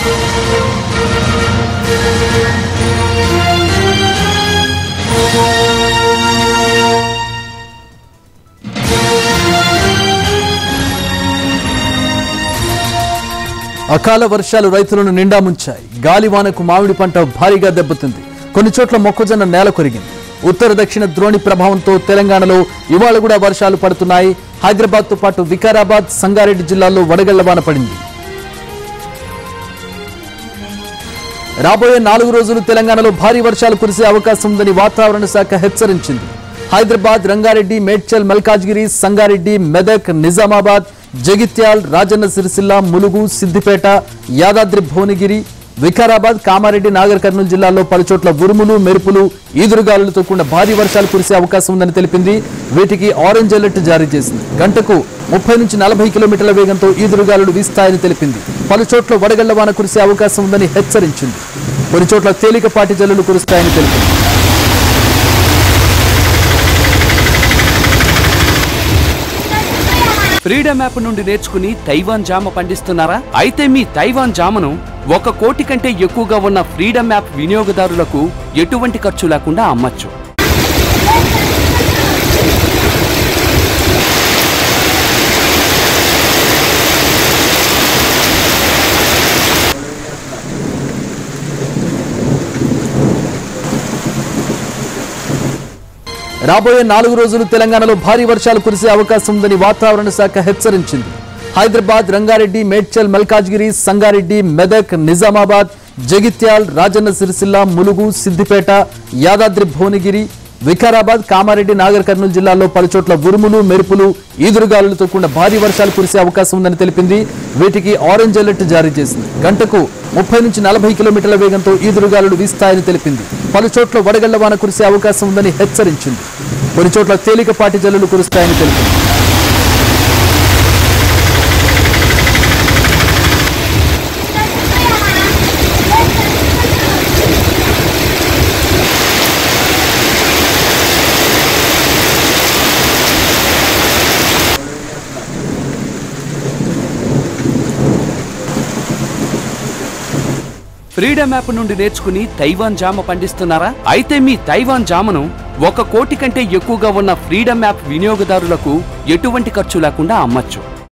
అకాల వర్షాలు రైతులను నిండా ముంచాయి గాలివానకు మామిడి పంట భారీగా దెబ్బతింది కొన్ని చోట్ల మొక్కజొన్న నేల కొరిగింది ఉత్తర దక్షిణ ద్రోణి ప్రభావంతో తెలంగాణలో ఇవాళ కూడా వర్షాలు పడుతున్నాయి హైదరాబాద్ తో పాటు వికారాబాద్ సంగారెడ్డి జిల్లాల్లో వడగళ్ల వాన పడింది రాబోయే నాలుగు రోజులు తెలంగాణలో భారీ వర్షాలు కురిసే అవకాశం ఉందని వాతావరణ శాఖ హెచ్చరించింది హైదరాబాద్ రంగారెడ్డి మేడ్చల్ మల్కాజ్గిరి సంగారెడ్డి మెదక్ నిజామాబాద్ జగిత్యాల్ రాజన్న సిరిసిల్ల ములుగు సిద్దిపేట యాదాద్రి భువనగిరి వికారాబాద్ కామారెడ్డి నాగర్ కర్నూలు జిల్లాల్లో పలుచోట్ల ఉరుములు మెరుపులు ఈదురుగాలులతో కూడిన భారీ వర్షాలు కురిసే అవకాశం ఉందని తెలిపింది వీటికి ఆరెంజ్ అలర్ట్ జారీ చేసింది గంటకు ముప్పై నుంచి నలభై కిలోమీటర్ల వేగంతో ఈదురుగాలులు వీస్తాయని తెలిపింది పలుచోట్ల వడగళ్ల వాన కురిసే అవకాశం ఉందని హెచ్చరించింది కొన్ని చోట్ల తేలికపాటి జల్లులు కురుస్తాయని తెలిపింది ఫ్రీడమ్ యాప్ నుండి నేర్చుకుని తైవాన్ జామ పండిస్తున్నారా అయితే మీ తైవాన్ జామను ఒక కోటి కంటే ఎక్కువగా ఉన్న ఫ్రీడమ్ యాప్ వినియోగదారులకు ఎటువంటి ఖర్చు లేకుండా అమ్మచ్చు రాబోయే నాలుగు రోజులు తెలంగాణలో భారీ వర్షాలు కురిసే అవకాశం ఉందని వాతావరణ శాఖ హెచ్చరించింది హైదరాబాద్ రంగారెడ్డి మేడ్చల్ మల్కాజ్గిరి సంగారెడ్డి మెదక్ నిజామాబాద్ జగిత్యాల్ రాజన్న సిరిసిల్ల ములుగు సిద్దిపేట యాదాద్రి భువనగిరి వికారాబాద్ కామారెడ్డి నాగర్ కర్నూలు జిల్లాల్లో పలుచోట్ల ఉరుములు మెరుపులు ఈదురుగాలులతో కూడిన భారీ వర్షాలు కురిసే అవకాశం ఉందని తెలిపింది వీటికి ఆరెంజ్ అలర్ట్ జారీ చేసింది గంటకు ముప్పై నుంచి నలభై కిలోమీటర్ల వేగంతో ఈదురుగాలులు వీస్తాయని తెలిపింది పలుచోట్ల వడగళ్ల వాన కురిసే అవకాశం ఉందని హెచ్చరించింది కొన్ని చోట్ల తేలికపాటి జల్లులు కురుస్తాయని తెలిపింది ఫ్రీడమ్ యాప్ నుండి నేర్చుకుని తైవాన్ జామ పండిస్తున్నారా అయితే మీ తైవాన్ జామను ఒక కోటి కంటే ఎక్కువగా ఉన్న ఫ్రీడమ్ యాప్ వినియోగదారులకు ఎటువంటి ఖర్చు లేకుండా అమ్మచ్చు